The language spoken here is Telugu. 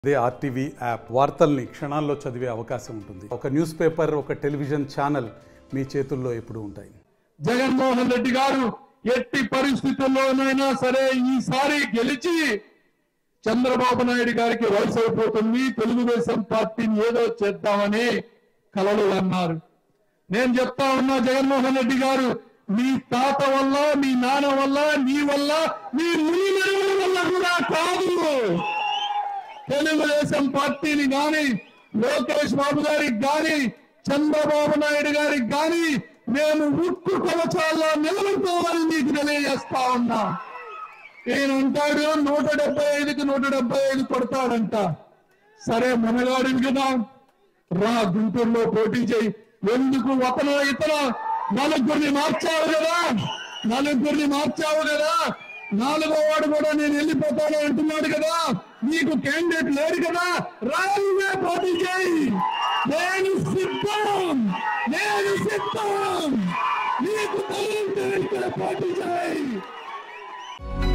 అదే ఆర్టీవీ యాప్ వార్తల్ని క్షణాల్లో చదివే అవకాశం ఉంటుంది ఒక న్యూస్ పేపర్ ఒక టెలివిజన్ ఛానల్ మీ చేతుల్లో ఎప్పుడూ ఉంటాయి జగన్మోహన్ రెడ్డి గారు ఎట్టి పరిస్థితుల్లోనైనా సరే ఈసారి గెలిచి చంద్రబాబు నాయుడు గారికి వయసు అయిపోతుంది తెలుగుదేశం పార్టీని ఏదో చేద్దామని కలలు అన్నారు నేను చెప్తా ఉన్నా జగన్మోహన్ రెడ్డి గారు మీ తాత వల్ల మీ నాన్న వల్ల నీ వల్ల మీ ముని మెరుగుల వల్ల కూడా కాదు తెలుగుదేశం పార్టీని గాని లోకేష్ బాబు గారికి గాని చంద్రబాబు నాయుడు గారికి గాని మేము ఉక్కు కవచాల్లో నిలబడతామని మీకు తెలియజేస్తా ఉన్నా ఈయన అంటాడు నూట డెబ్బై ఐదుకి నూట డెబ్బై ఐదు కొడతాడంట సరే మనగాడివి కదా రా గుంటూరులో పోటీ చేయి ఎందుకు అతను ఇతను నలుగురిని మార్చావు కదా నలుగురిని మార్చావు కదా నాలుగో వాడు కూడా నేను వెళ్ళిపోతాను అంటున్నాడు కదా నీకు క్యాండిడేట్ లేడు కదా రాజుగా పోటీ చేయి నేను సిద్ధం నేను సిద్ధం నీకు తగిలితే ఇక్కడ పోటీ చేయి